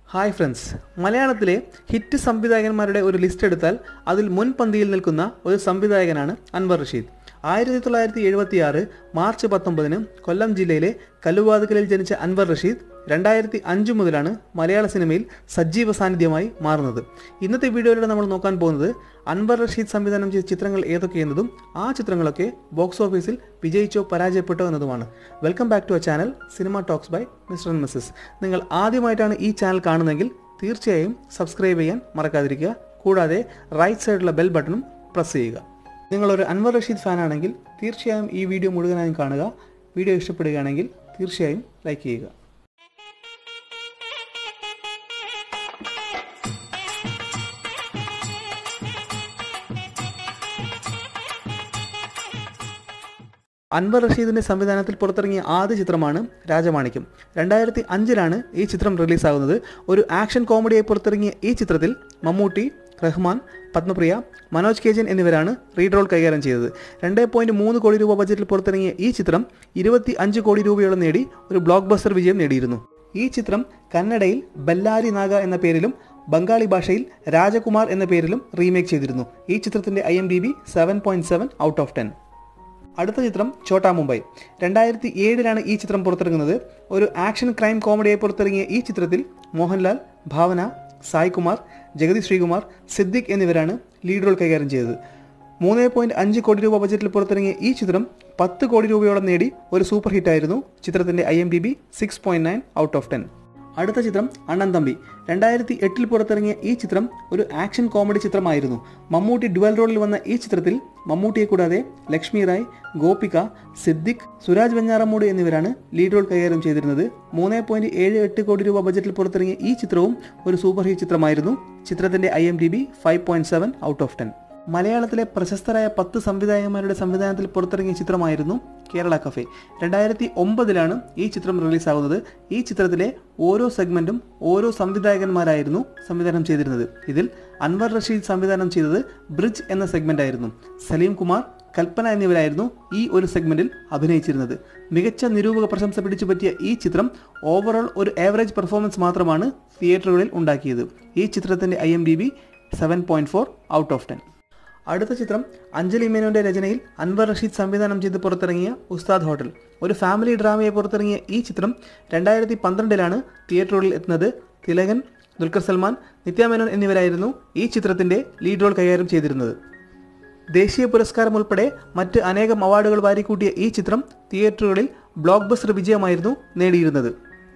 hi friends മലയാളത്തിലെ hit സംവിധായകന്മാരുടെ ഒരു ലിസ്റ്റ് എടുത്താൽ അതിൽ മുൻപന്തിയിൽ നിൽക്കുന്ന ഒരു സംവിധായകനാണ് അൻവർ റഷീദ് ആയിരത്തി തൊള്ളായിരത്തി എഴുപത്തി ആറ് മാർച്ച് പത്തൊമ്പതിന് കൊല്ലം ജില്ലയിലെ കല്ലുവാതുക്കലിൽ ജനിച്ച അൻവർ റഷീദ് രണ്ടായിരത്തി അഞ്ച് മുതലാണ് മലയാള സിനിമയിൽ സജീവ സാന്നിധ്യമായി മാറുന്നത് ഇന്നത്തെ വീഡിയോയിലൂടെ നമ്മൾ നോക്കാൻ പോകുന്നത് അൻവർ റഷീദ് സംവിധാനം ചെയ്ത ചിത്രങ്ങൾ ഏതൊക്കെയെന്നതും ആ ചിത്രങ്ങളൊക്കെ ബോക്സ് ഓഫീസിൽ വിജയിച്ചോ പരാജയപ്പെട്ടോ എന്നതുമാണ് welcome back to a channel cinema talks by Mr and Mrs നിങ്ങൾ ആദ്യമായിട്ടാണ് ഈ ചാനൽ കാണുന്നതെങ്കിൽ തീർച്ചയായും സബ്സ്ക്രൈബ് ചെയ്യാൻ മറക്കാതിരിക്കുക കൂടാതെ റൈറ്റ് സൈഡിലുള്ള ബെൽ ബട്ടണും പ്രസ് ചെയ്യുക നിങ്ങളൊരു അൻവർ റഷീദ് ഫാനാണെങ്കിൽ തീർച്ചയായും ഈ വീഡിയോ മുഴുവനായും കാണുക വീഡിയോ ഇഷ്ടപ്പെടുകയാണെങ്കിൽ തീർച്ചയായും ലൈക്ക് ചെയ്യുക അൻവർ റഷീദിന്റെ സംവിധാനത്തിൽ പുറത്തിറങ്ങിയ ആദ്യ ചിത്രമാണ് രാജമാണിക്യം രണ്ടായിരത്തി അഞ്ചിലാണ് ഈ ചിത്രം റിലീസാകുന്നത് ഒരു ആക്ഷൻ കോമഡിയായി പുറത്തിറങ്ങിയ ഈ ചിത്രത്തിൽ മമ്മൂട്ടി റഹ്മാൻ പത്മപ്രിയ മനോജ് കേജൻ എന്നിവരാണ് റീഡ് റോൾ കൈകാര്യം ചെയ്തത് രണ്ട് പോയിന്റ് മൂന്ന് കോടി രൂപ ബജറ്റിൽ പുറത്തിറങ്ങിയ ഈ ചിത്രം ഇരുപത്തി അഞ്ച് കോടി രൂപയോളം നേടി ഒരു ബ്ലോക്ക് ബസ്റ്റർ വിജയം നേടിയിരുന്നു ഈ ചിത്രം കന്നഡയിൽ ബല്ലാരി നാഗ എന്ന പേരിലും ബംഗാളി ഭാഷയിൽ രാജകുമാർ എന്ന പേരിലും റീമേക്ക് ചെയ്തിരുന്നു ഈ ചിത്രത്തിന്റെ I M D B seven point seven out of ten അടുത്ത ചിത്രം ചോട്ടാ മുംബൈ രണ്ടായിരത്തി ഏഴിലാണ് ഈ ചിത്രം പുറത്തിറങ്ങുന്നത് ഒരു ആക്ഷൻ ക്രൈം കോമഡിയായി പുറത്തിറങ്ങിയ ഈ ചിത്രത്തിൽ മോഹൻലാൽ ഭാവന സായ് കുമാർ ജഗതി ശ്രീകുമാർ സിദ്ദിഖ് എന്നിവരാണ് ലീഡ് റോൾ കൈകാര്യം ചെയ്തത് മൂന്ന് പോയിന്റ് അഞ്ച് കോടി രൂപ ബജറ്റിൽ പുറത്തിറങ്ങിയ ഈ ചിത്രം പത്ത് കോടി രൂപയോളം നേടി ഒരു സൂപ്പർ ഹിറ്റായിരുന്നു ചിത്രത്തിന്റെ I M D B six point nine out of ten അടുത്ത ചിത്രം അണ്ണൻ തമ്പി രണ്ടായിരത്തി എട്ടിൽ പുറത്തിറങ്ങിയ ഈ ചിത്രം ഒരു ആക്ഷൻ കോമഡി ചിത്രമായിരുന്നു മമ്മൂട്ടി ഡുവൽ റോളിൽ വന്ന ഈ ചിത്രത്തിൽ മമ്മൂട്ടിയെ കൂടാതെ ലക്ഷ്മി റായ് ഗോപിക സിദ്ദിഖ് സുരാജ് വെഞ്ഞാറമ്മൂട് എന്നിവരാണ് ലീഡ് റോൾ കൈകാര്യം ചെയ്തിരുന്നത് മൂന്ന് പോയിന്റ് ഏഴ് എട്ട് കോടി രൂപ ബജറ്റിൽ പുറത്തിറങ്ങിയ ഈ ചിത്രവും ഒരു സൂപ്പർ ഹിറ്റ് ചിത്രമായിരുന്നു ചിത്രത്തിന്റെ I M D B five point seven out of ten മലയാളത്തിലെ പ്രശസ്തരായ പത്ത് സംവിധായകന്മാരുടെ സംവിധാനത്തിൽ പുറത്തിറങ്ങിയ ചിത്രമായിരുന്നു കേരള കഫേ രണ്ടായിരത്തി ഒമ്പതിലാണ് ഈ ചിത്രം റിലീസാകുന്നത് ഈ ചിത്രത്തിലെ ഓരോ സെഗ്മെന്റും ഓരോ സംവിധായകന്മാരായിരുന്നു സംവിധാനം ചെയ്തിരുന്നത് ഇതിൽ അൻവർ റഷീദ് സംവിധാനം ചെയ്തത് ബ്രിഡ്ജ് എന്ന സെഗ്മെന്റ് ആയിരുന്നു സലീം കുമാർ കൽപ്പന എന്നിവരായിരുന്നു ഈ ഒരു സെഗ്മെന്റിൽ അഭിനയിച്ചിരുന്നത് മികച്ച നിരൂപക പ്രശംസ പിടിച്ചു പറ്റിയ ഈ ചിത്രം ഓവറോൾ ഒരു ആവറേജ് പെർഫോമൻസ് മാത്രമാണ് തിയേറ്ററുകളിൽ ഉണ്ടാക്കിയത് ഈ ചിത്രത്തിന്റെ I M D B seven point four out of ten അടുത്ത ചിത്രം അഞ്ജലി മേനോന്റെ രചനയിൽ അൻവർ റഷീദ് സംവിധാനം ചെയ്ത് പുറത്തിറങ്ങിയ ഉസ്താദ് ഹോട്ടൽ ഒരു ഫാമിലി ഡ്രാമയെ പുറത്തിറങ്ങിയ ഈ ചിത്രം രണ്ടായിരത്തി പന്ത്രണ്ടിലാണ് തിയേറ്ററുകളിൽ എത്തുന്നത് തിലകൻ ദുൽഖർ സൽമാൻ നിത്യ മേനോൻ എന്നിവരായിരുന്നു ഈ ചിത്രത്തിന്റെ ലീഡ് റോൾ കൈകാര്യം ചെയ്തിരുന്നത് ദേശീയ പുരസ്കാരം ഉൾപ്പെടെ മറ്റ് അനേകം അവാർഡുകൾ വാരിക്കൂട്ടിയ ഈ ചിത്രം തിയേറ്ററുകളിൽ ബ്ലോക്ക് ബസ്റ്റർ വിജയമായിരുന്നു നേടിയിരുന്നത്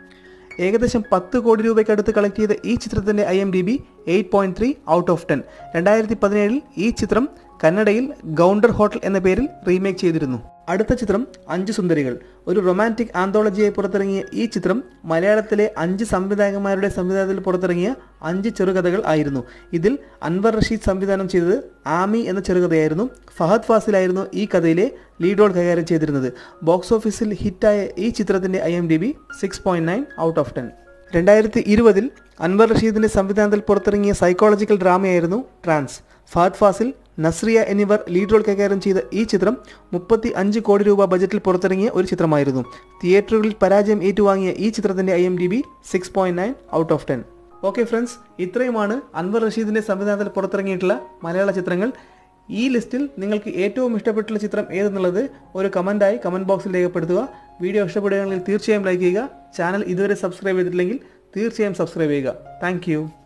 ഏകദേശം പത്ത് കോടി രൂപയ്ക്കടുത്ത് കളക്ട് ചെയ്ത ഈ ചിത്രത്തിന്റെ I M D B eight point three out of ten രണ്ടായിരത്തി പതിനേഴിൽ ഈ ചിത്രം കന്നഡയിൽ ഗൗണ്ടർ ഹോട്ടൽ എന്ന പേരിൽ റീമേക്ക് ചെയ്തിരുന്നു അടുത്ത ചിത്രം അഞ്ച് സുന്ദരികൾ ഒരു റൊമാൻറ്റിക് ആന്തോളജിയായി പുറത്തിറങ്ങിയ ഈ ചിത്രം മലയാളത്തിലെ അഞ്ച് സംവിധായകന്മാരുടെ സംവിധാനത്തിൽ പുറത്തിറങ്ങിയ അഞ്ച് ചെറുകഥകൾ ആയിരുന്നു ഇതിൽ അൻവർ റഷീദ് സംവിധാനം ചെയ്തത് ആമി എന്ന ചെറുകഥയായിരുന്നു ഫഹദ് ഫാസിലായിരുന്നു ഈ കഥയിലെ ലീഡ് റോൾ കൈകാര്യം ചെയ്തിരുന്നത് ബോക്സ് ഓഫീസിൽ ഹിറ്റായ ഈ ചിത്രത്തിന്റെ I M D B six point nine out of ten രണ്ടായിരത്തി ഇരുപതിൽ അൻവർ റഷീദിന്റെ സംവിധാനത്തിൽ പുറത്തിറങ്ങിയ സൈക്കോളജിക്കൽ ഡ്രാമയായിരുന്നു ട്രാൻസ് ഫഹദ് ഫാസിൽ നസ്രിയ എന്നിവർ ലീഡ് റോൾ കൈകാര്യം ചെയ്ത ഈ ചിത്രം മുപ്പത്തി അഞ്ച് കോടി രൂപ ബജറ്റിൽ പുറത്തിറങ്ങിയ ഒരു ചിത്രമായിരുന്നു തിയേറ്ററുകളിൽ പരാജയം ഏറ്റുവാങ്ങിയ ഈ ചിത്രത്തിന്റെ I M D B six point nine out of ten okay friends ഇത്രയുമാണ് അൻവർ റഷീദിന്റെ സംവിധാനത്തിൽ പുറത്തിറങ്ങിയിട്ടുള്ള മലയാള ചിത്രങ്ങൾ ഈ ലിസ്റ്റിൽ നിങ്ങൾക്ക് ഏറ്റവും ഇഷ്ടപ്പെട്ടുള്ള ചിത്രം ഏതെന്നുള്ളത് ഒരു കമൻറ്റായി കമൻറ്റ് ബോക്സിൽ രേഖപ്പെടുത്തുക വീഡിയോ ഇഷ്ടപ്പെടുകയാണെങ്കിൽ തീർച്ചയായും ലൈക്ക് ചെയ്യുക ചാനൽ ഇതുവരെ സബ്സ്ക്രൈബ് ചെയ്തിട്ടില്ലെങ്കിൽ തീർച്ചയായും സബ്സ്ക്രൈബ് ചെയ്യുക താങ്ക്